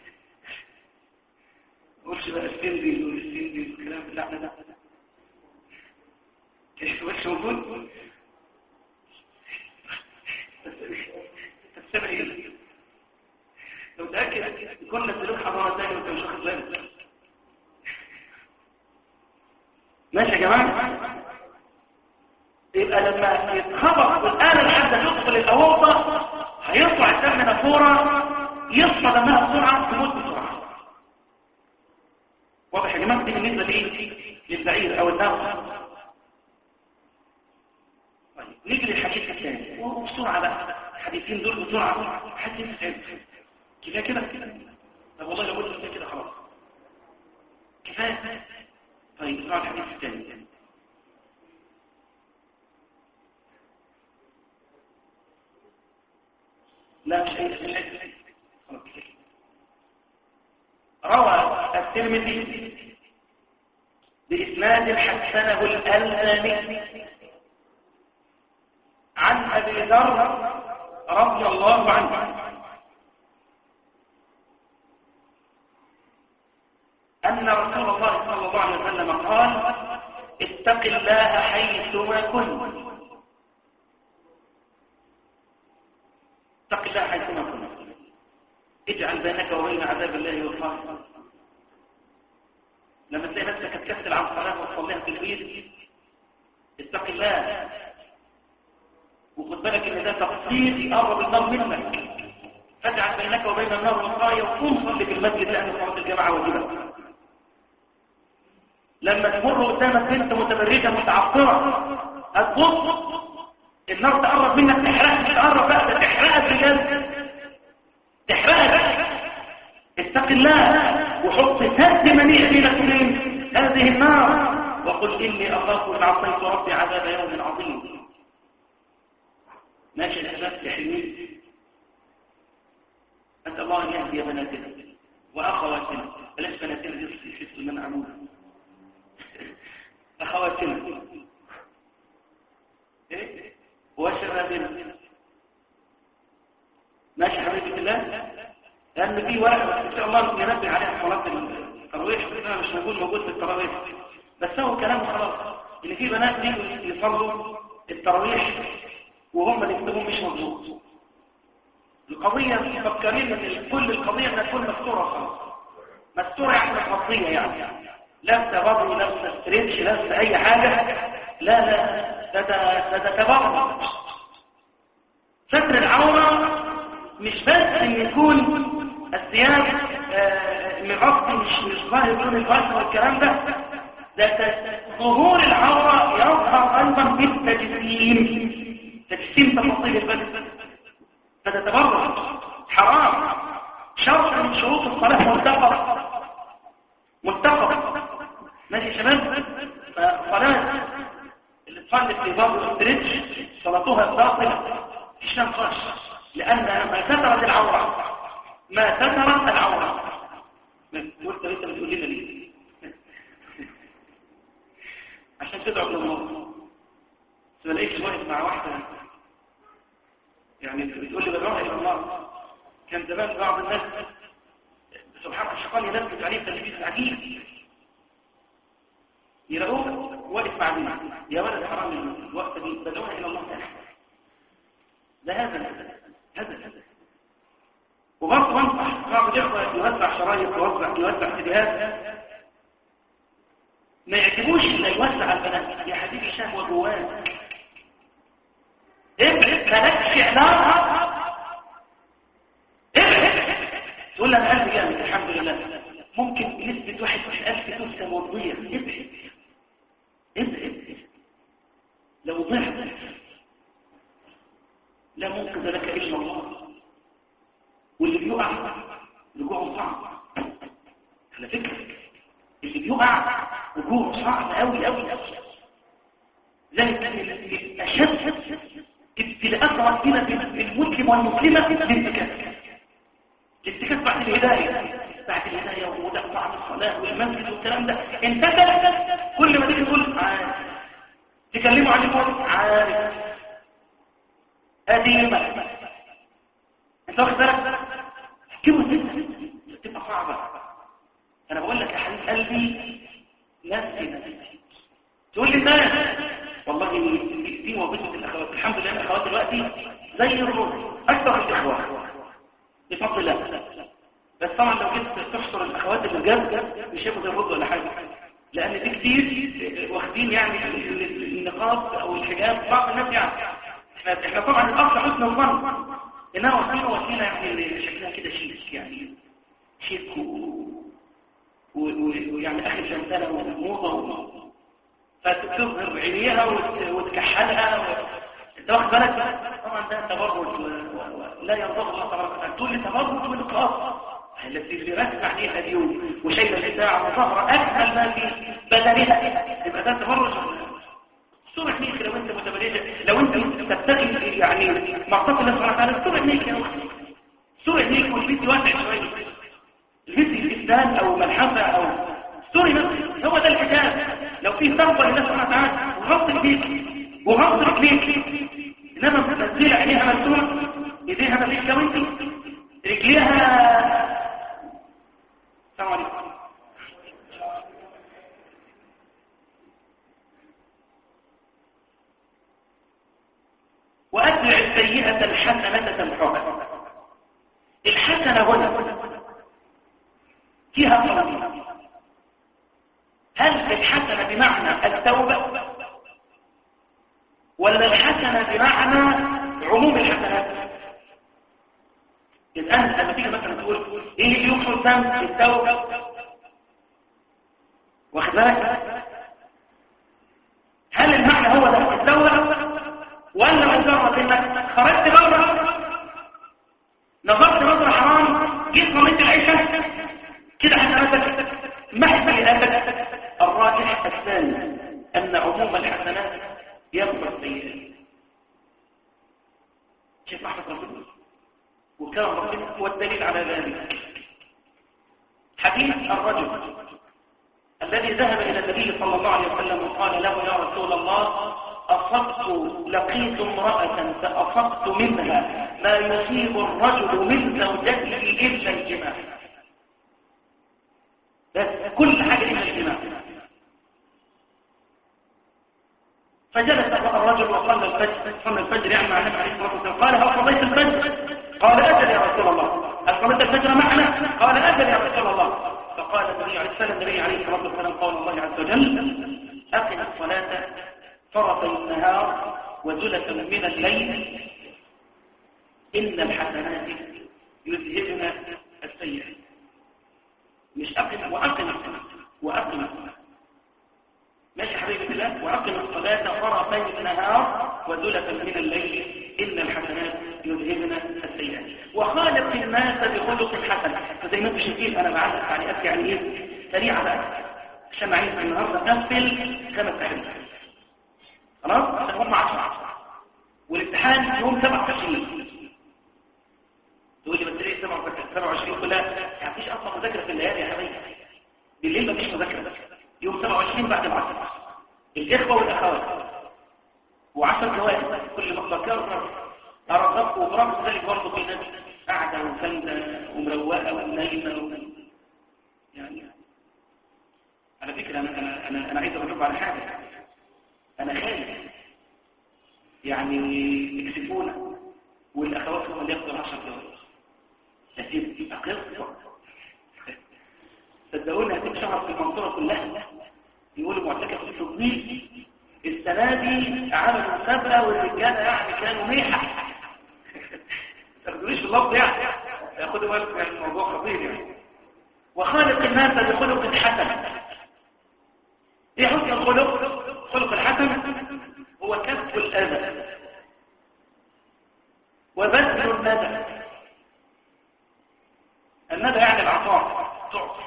ما قلتش بقى السندي والسندي والكلام لا لا لا مش موجود تستمع ايه لو تأكد كل السلوك حضارة تاني وانت مش واخد بالك ماشي يا جماعة يبقى لما يتخبط والآلة لحد يدخل الأوضة هيطلع الدم نافورة يصفى دمها بسرعة تموت بسرعة واضح يا جماعة دي بالنسبة لإيه؟ للبعير أو النار نيجي للحديث الثاني وبسرعة بقى الحديثين دول بسرعة حديث الثاني كفاية كده طب والله لو قلت كده خلاص كفاية طيب نوع الحديث الثاني لا مش أي روى الترمذي بإسناد حسنه الألباني عن أبي ذر رضي الله عنه أن رسول الله صلى الله عليه وسلم قال اتق الله حيثما كنت اتق الله حيثما كنت اجعل بينك وبين عذاب الله وقاية لما تلاقي نفسك تكسل عن صلاة وتصليها في البيت اتق الله وخد بالك ان ده تقصير يقرب النار منك فاجعل بينك وبين النار وقاية وقوم صلي في المسجد لأن صلاة الجماعة واجبة لما تمر قدامك بنت متبرجة متعطرة هتبص النار تقرب منك تحرقك تقرب بقى ده تحرقك بجد تحرقك اتق الله وحط سد منيع بينك وبين هذه النار وقل إني أخاف إن عصيت ربي عذاب يوم عظيم ماشي الأسباب يحلمين أسأل الله أن يهدي بناتنا وأخواتنا بلاش بناتنا دي في سلمان عمود أخواتنا إيه وشبابنا ماشي حبيبي الله لأن في واحد إن شاء الله ينبه عليها صلاة التراويح أنا مش موجود موجود في التراويح بس هو كلام خلاص إن في بنات بيجوا يصلوا التراويح وهم اللي يكتبون مش مظبوط القضية مفكرين ان كل القضية انها تكون مستورة خلاص مستورة يعني مخطية يعني لابسة بابل لابسة ستريتش لابسة اي حاجة لا لا ده ده ده تبرع ستر العورة مش بس ان يكون الثياب مغطي مش مش ظاهر لون الفرس والكلام ده ده ظهور العورة يظهر ايضا بالتجسيم تجسيم تفاصيل البدن فتتبرع حرام شرط من شروط الصلاة متفق متفق ماشي يا شباب فصلاة اللي تصلي في باب الاستريتش صلاتها باطلة مفيش نقاش لأنها ما سترت العورة ما سترت العورة وانت انت بتقول لنا ليه عشان تدعو لله بس ما لقيتش واحد مع واحدة يعني بتقول لي بالروح الى الله كان زمان بعض الناس سبحان الله الشيطان ينفذ عليه تنفيذ عجيب يلاقوه واقف مع مين يا ولد حرام الوقت دي بدعوها الى الله تعالى ده هذا هذا هذا وبرضه بنصح بعض الاخوه يوزع شرايط يوزع يوزع سيديهات ما يعجبوش اللي يوزع البنات يا حبيبي شهوه جواك مالكش علاقه ابعد تقول لي انا قلبي جامد الحمد لله ممكن نسبه واحد في الف ترسم وتضيع ابعد ابعد لو ضعت لا منقذ لك الا الله واللي بيقع رجوعه صعب على فكره اللي بيقع رجوعه صعب قوي قوي ذلك اشد ابتلاءات ربنا بالمسلم والمسلمه بالانتكاس الانتكاس بعد الهدايه بعد الهدايه وده طعم الصلاه والمسجد والكلام ده انتكس كل ما تيجي تقول عارف تكلموا عن الموت عارف قديمه انت واخد بالك كيف تبقى صعبه انا بقول لك يا حبيب قلبي نفسي نفسي تقول لي الناس والله دي وظيفه الاخوات الحمد لله الاخوات دلوقتي زي الرجل اكثر الاخوه بفضل الله بس طبعا لو جيت تحصر الاخوات الرجال مش هيبقوا زي الرجل ولا حاجه لان دي كتير واخدين يعني النقاب او الحجاب بعض الناس يعني احنا احنا طبعا الاصل حسن الظن انها وسيله وسيله يعني شكلها كده شيك يعني شيك ويعني اخر جمدانه وموضه فتظهر عينيها وتكحلها انت واخد بالك طبعا ده تبرج ولا يرضى الله تبارك وتعالى تقول لي تبرج والنقاط التي اللي راكبه عليها اليوم وشايله البتاع وظهر اجمل ما في بدنها يبقى ده تبرج صورة ميك لو انت متبرجة لو انت تبتغي يعني مرتبط الله سبحانه وتعالى صورة ميك يا اختي صورة ميك والبيت واسع شوية البيت الإسلام او ملحفة او ستوري نفسي هو ده الحجاب لو فيه تقوى لله سبحانه وتعالى وغطي بيك وغطي رجليك انما تنزل عينيها مفتوحه ايديها مفيش وانت رجليها السلام عليكم وأتبع السيئة الحسنة تمحوها الحسنة هنا فيها قولين هل الحسنة بمعنى التوبة ولا الحسنة بمعنى عموم الحسنات الآن لما تيجي مثلا تقول ايه اللي يحصل ذنب التوبة واخد بالك هل المعنى هو ده التوبة ولا مجرد انك خرجت بره نظرت نظرة حرام جيت صليت العشاء كده حسناتك محسن لأبد الراجح الثاني أن عموم الحسنات يغفر السيئات شوف رحمة ربنا وكان ربنا هو الدليل على ذلك حديث الرجل الذي ذهب إلى النبي صلى الله عليه وسلم وقال له يا رسول الله أصبت لقيت امرأة فأصبت منها ما يصيب الرجل من زوجته إلا الجماع بس كل حاجة إلا الجماع فجلس الرجل وصلى الفجر صلى الفجر يعني مع النبي عليه الصلاه والسلام قال هل صليت الفجر قال اجل يا رسول الله هل صليت الفجر معنا قال اجل يا رسول الله فقال النبي عليه السلام النبي عليه الصلاه والسلام قال الله عز وجل اقم الصلاه طرفي النهار وزلة من الليل ان الحسنات يذهبن السيئات مش اقم واقم الصلاه واقم الصلاه ماشي حبيبي الله وأقم الصلاة طرفي النهار وزلة من الليل إن الحسنات يذهبن السيئات وخالق الناس بخلق حسن فزي ما انتم شايفين أنا بعلق تعليقات يعني إيه سريعة بقى عشان معيش النهارده قفل خمس أحاديث خلاص عشان هم 10 والامتحان يوم 27 تقول لي بس ليه 27 كلها ما فيش اصلا مذاكره في الليالي يا حبيبي بالليل مفيش مذاكره يوم 27 بعد العصر الإخوة والأخوات وعشر جوائز كل ما بكرر أرغبك وبرغم ذلك برضه في ناس قاعدة وفايدة ومروقة ونايمة و... يعني على فكرة أنا أنا أنا, أنا عايز أقول لكم على حاجة أنا خايف يعني يكسفونا والأخوات هم اللي ياخدوا 10 جوائز لكن تبقى قصة صدقوني هتتشهر في المنطقة كلها يقولوا معتكف في تطبيق السنة دي عملوا مسابقة والرجالة يعني كانوا ميحة اللفظ يعني خدوا بالكم يعني الموضوع خطير يعني وخالق الناس بخلق حسن ايه حسن الخلق خلق الحسن هو كف الاذى وبذل الندى الندى يعني العطاء تعطي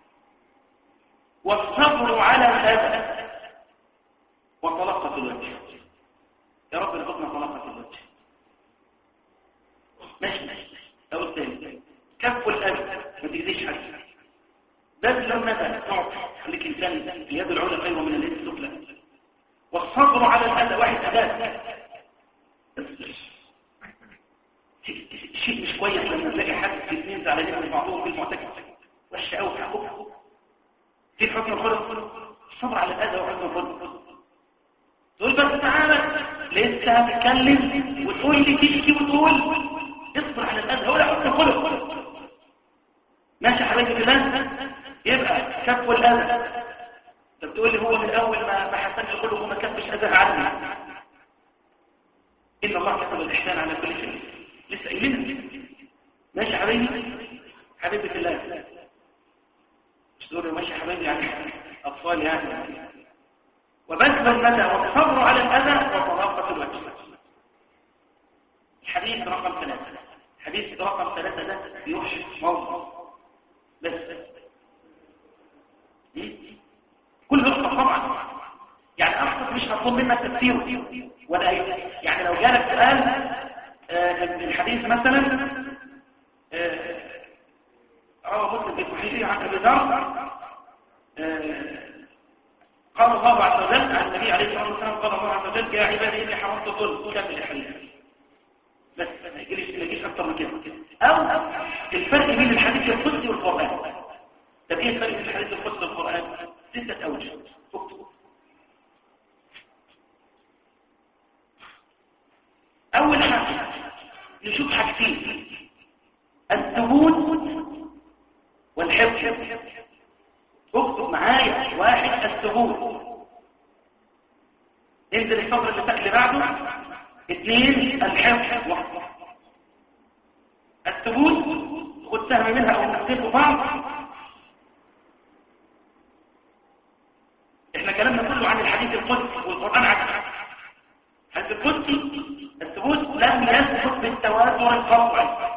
والصبر على الأذى وطلقة الوجه يا رب ارزقنا طلقة الوجه ماشي أو الثاني كف الأذى ما تجديش حاجة بذل الندى تعطي خليك إنسان اليد العلى خير من اليد السفلى والصبر على الأذى واحد أداة شيء مش كويس لما تلاقي حد في اثنين زعلانين من بعضهم في المعتكف وحشه قوي في حقوقهم في حكم الخلق الصبر على الاذى وحكم الخلق تقول بس تعالى لسه هتتكلم وتقول لي تشكي وتقول اصبر على الاذى ولا حكم الخلق ماشي يا حبايبي بالله يبقى كف الاذى طب تقول لي هو من الاول ما ما حسنش خلقه وما كفش اذى عني ان الله كتب الاحسان على كل شيء لسه قايلينها ماشي يا حبايبي حبيبي في الله مش دول ماشي يا حبايبي يعني اطفال يعني وبذل الندى والصبر على الاذى وطلاقه الوجه الحديث رقم ثلاثة الحديث رقم ثلاثة ده بيوحش موضوع بس كل نقطة طبعا يعني أقصد مش هطلب منك تفسيره ولا يعني لو جالك سؤال الحديث مثلا روى مسلم في صحيحه عن ابي ذر قال الله عز وجل عن النبي عليه الصلاه والسلام قال الله عز وجل يا عبادي اني حرمت الظلم كمل الحديث بس ما يجيش ما يجيش اكتر من كده او الفرق بين الحديث القدسي والقران طب ايه الفرق بين الحديث القدسي والقران سته اوجه اكتب اول حاجه نشوف حاجتين الثبوت والحفظ اكتب معايا واحد الثبوت انزل الصبر اللي تحت بعده اثنين الحفظ الثبوت خد سهم منها او نقطه بعض احنا كلامنا كله عن الحديث القدسي والقران عن الحديث القدسي الثبوت لم يثبت بالتواتر القطعي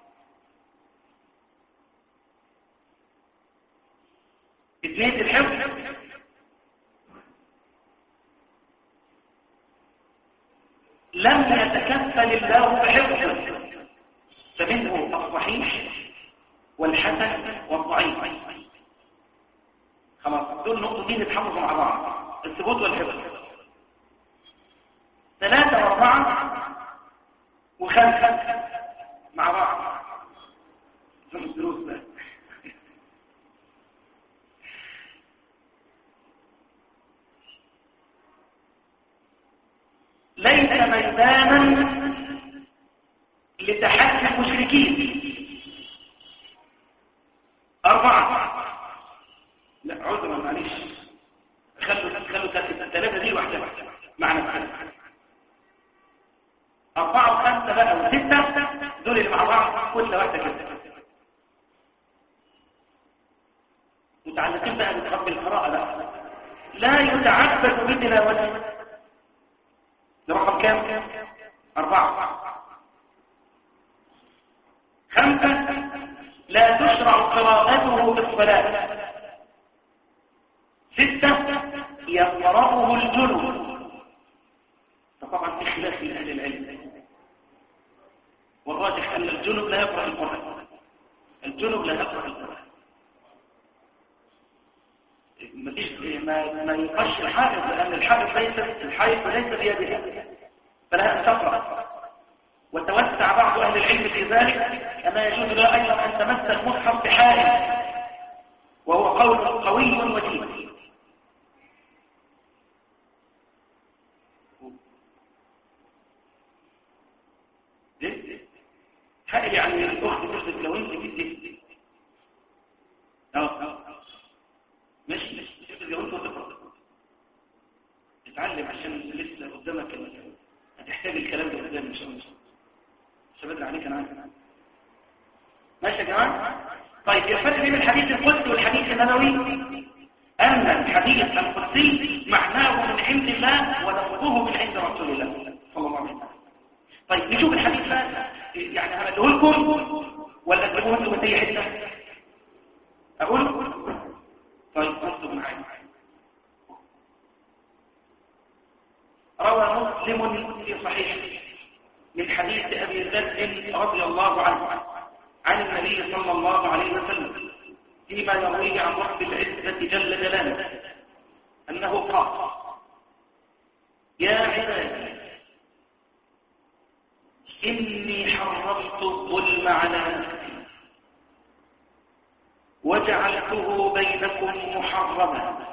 اثنين الحفظ لم يتكفل الله بحفظه فمنه الصحيح والحسن والضعيف خلاص دول نقطتين يتحفظوا مع بعض الثبوت والحفظ ثلاثة واربعة وخمسة مع بعض الدروس بقى ليس ميدانا لتحدي المشركين أربعة لا عذرا معلش خلوا خلوا ثلاثة دي واحدة معنى ثلاثة أربعة وخمسة بقى وستة دول اللي مع بعض كل واحدة كده متعلقين بقى بتربي القراءة بقى لا يتعبد بتلاوته ده رقم كام؟ أربعة خمسة لا تشرع قراءته في الصلاة ستة يقرأه الجنب طبعا في خلاف من أهل العلم والراجح أن الجنب لا يقرأ القرآن الجنب لا يقرأ القرآن ما ما يقش الحائط لأن الحائط ليس الحائط ليس بيده فلا أن تقرأ وتوسع بعض أهل العلم في ذلك أما يجوز له أيضا أن تمس المصحف بحائط وهو قول قوي وجيد حائل يعني الأخت تحدث لو أنت جدي اه ماشي ماشي تحدث لو أنت وتقرأ تتعلم عشان لسه قدامك هتحتاج الكلام ده قدام إن شاء الله شباب عليك أنا عارف ماشي يا جماعة طيب الفرق بين الحديث القدسي والحديث النبوي أن الحديث القدسي معناه من عند الله ولفظه من عند رسول الله صلى الله عليه وسلم طيب نشوف الحديث بقى يعني هقوله لكم ولا تجيبوه انتم من اي حته اقول طيب اكتب معايا روى مسلم في صحيحه من حديث ابي ذر رضي الله عنه عن النبي صلى الله عليه وسلم فيما يرويه عن رب العزه جل جلاله انه قال يا عبادي إني حرمت الظلم على نفسي وجعلته بينكم محرما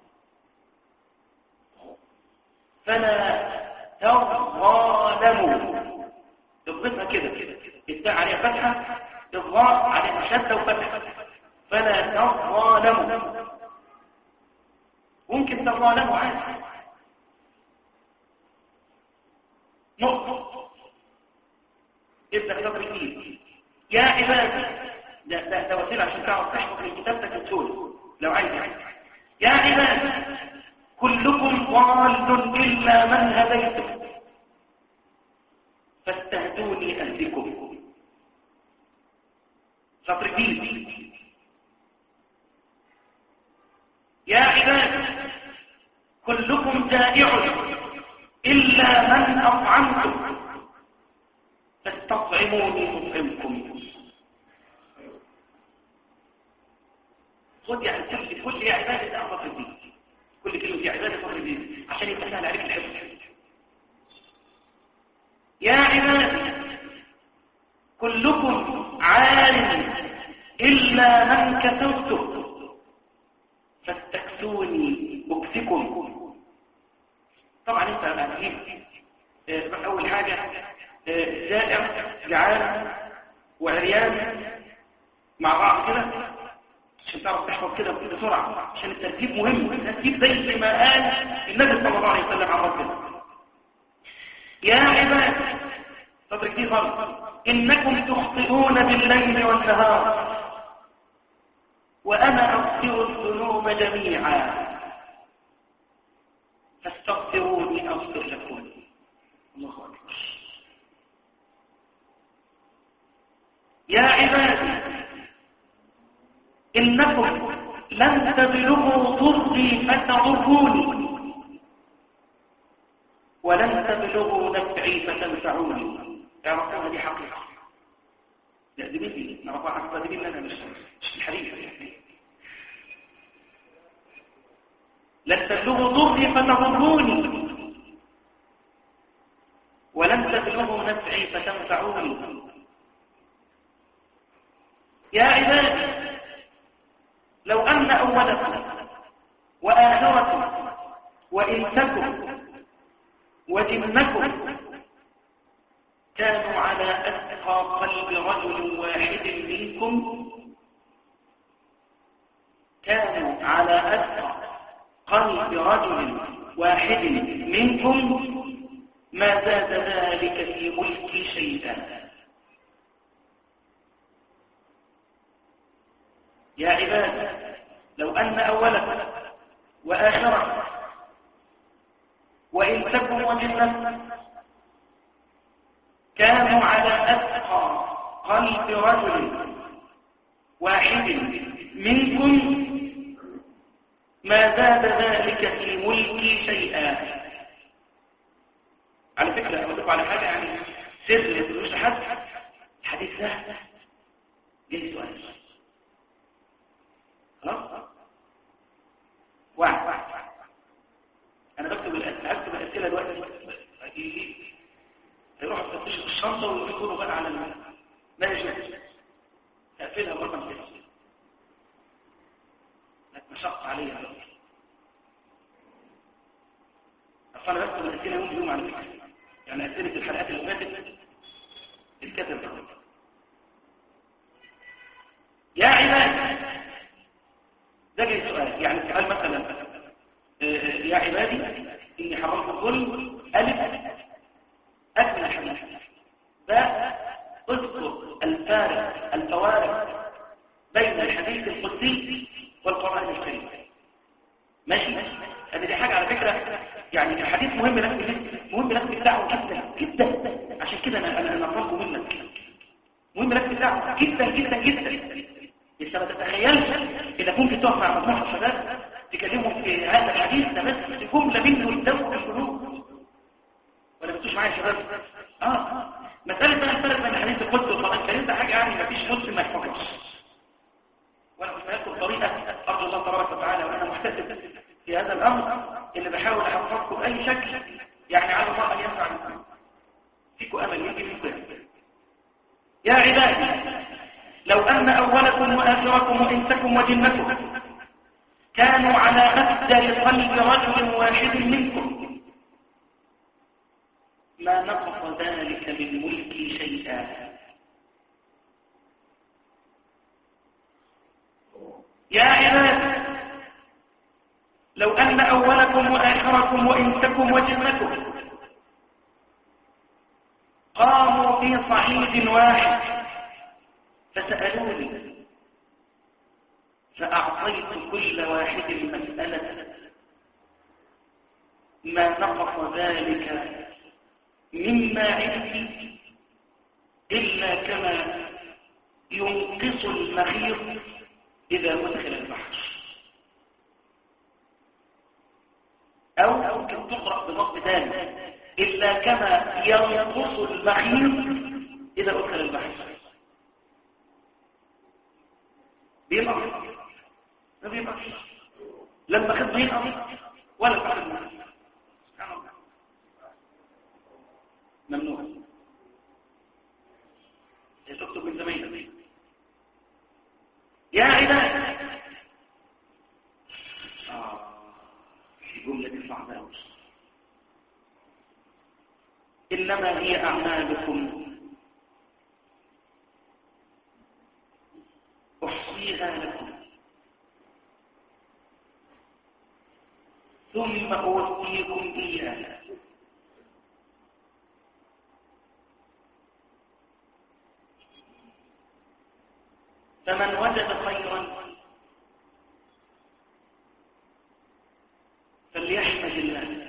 فلا تظالموا اضبطها كده التاء عليها فتحة الظاء عليها شدة وفتحة فلا تظالموا ممكن تظالموا عادي نقطة ابدأ سطر جديد يا عبادي ده ده ده وسيله عشان تعرف تحفظ من كتابتك بسهوله لو عايز يعني يا عبادي كلكم ضال الا من هديتم فاستهدوني اهدكم سطر جديد يا عبادي كلكم جائع الا من اطعمتم فاستطعموني مطعمكم خد يعني كل كل يا عبادة أعرف الدين كل كلمة يا عبادة أعرف الدين عشان يبقى سهل عليك الحفظ يا عبادي كلكم عالم إلا من كسوته فاستكسوني أكسكم طبعا انت هتجيب أول حاجة جائع جعان وعريان مع بعض كده عشان تعرف تحفظ كده بسرعة عشان الترتيب مهم الترتيب زي ما قال النبي صلى الله عليه وسلم عن ربنا يا عباد صدرك دي غلط إنكم تخطئون بالليل والنهار وأنا أغفر الذنوب جميعا فاستغفروني أغفر لكم الله أكبر يا عبادي إنكم لن تبلغوا ضري فتضروني ولن تبلغوا نفعي فتنفعوني تعرفون دي حقيقة لا دي مني نعرفها حقيقة دي مني أنا مش مش الحديث لن تبلغوا ضري فتضروني ولن تبلغوا نفعي فتنفعوني يا عبادي لو أن أولكم وآخركم وإنسكم وجنكم كانوا على أتقى قلب رجل واحد منكم كانوا على أتقى قلب رجل واحد منكم ما زاد ذلك في ملكي شيئا يا عباد لو أن أولكم وآخركم وإنسكم وجنكم كانوا على أتقى قلب رجل واحد منكم ما زاد ذلك في ملكي شيئا على فكرة أقول لكم على حاجة يعني سر ما تقولوش لحد الحديث ده جاي سؤال خلاص واحد انا بكتب الاسئله هكتب الاسئله دلوقتي هيروح يفتشوا في الشنطه ويكونوا بقى على ما يجوز اقفلها برقم كده مشق عليها اصل انا بكتب الاسئله يوم بيوم على فكره يعني اسئله الحلقات اللي فاتت اتكتب يا عباد ده جاي سؤال يعني سؤال مثلا يا عبادي إني حرمت الظلم ألف أكمل الحديث باء اذكر الفارق الفوارق يعني الحديث مهم لك مهم لك الدعوة جدا جدا عشان كده انا انا انا طالبه منك مهم لك الدعوة جدا جدا جدا لسه ما تتخيلش انك ممكن تقف مع مجموعة شباب تكلمهم في هذا الحديث ده بس جملة منه الدم القلوب ولا بتوش معايا يا شباب اه مسألة بقى الفرق بين حديث القدس والفضائل الكريم ده حاجة يعني ما فيش مسلم ما يحفظش وانا مش هاخد طريقة ارجو الله تبارك وتعالى وانا محتسب في هذا الامر اللي بحاول احفظكم باي شكل يعني على الله ان ينفع بكم فيكم امل يجي منكم يا عبادي لو ان اولكم واخركم وانسكم وجنكم كانوا على أفدل قلب رجل واحد منكم ما نقص ذلك من ملكي شيئا يا عباد لو أن أولكم وآخركم وإنسكم وجنكم قاموا في صعيد واحد فسألوني فأعطيت كل واحد مسألة ما نقص ذلك مما عندي إلا كما ينقص المخيط إذا مدخل البحر أو ممكن تقرأ بنص ثاني إلا كما ينقص المخيط إذا أدخل البحر بينقص ما بيبقاش لما خد بينقضي ولا تعلم سبحان الله ممنوع تكتب من زميلك يا عباد آه في جملة صعبة أوي إنما هي أعمالكم أحصيها لكم ثم أوفيكم إياها فمن وجد خيرا فليحمد الله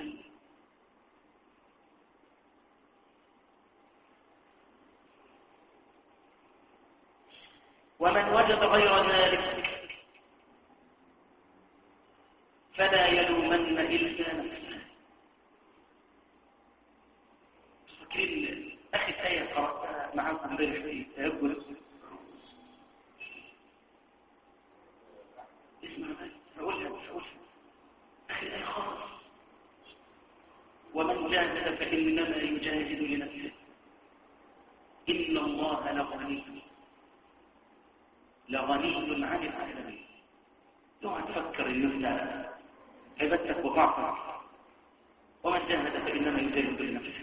ومن وجد غير ذلك فلا يلومن إلا نفسه فاكرين أخي الآية قرأتها معاكم امبارح في تهجر اسمع بس هقولها هقولها أخي الآية خالص ومن جاهد فإنما يجاهد لنفسه إن الله لغني لغني عن العالمين اوعى تفكر ان انت عبادتك وضعفك ومن جاهد فإنما يجاهد بنفسه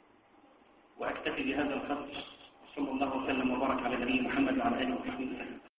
وأكتفي بهذا القدر صلى الله وسلم وبارك على نبينا محمد وعلى آله وصحبه وسلم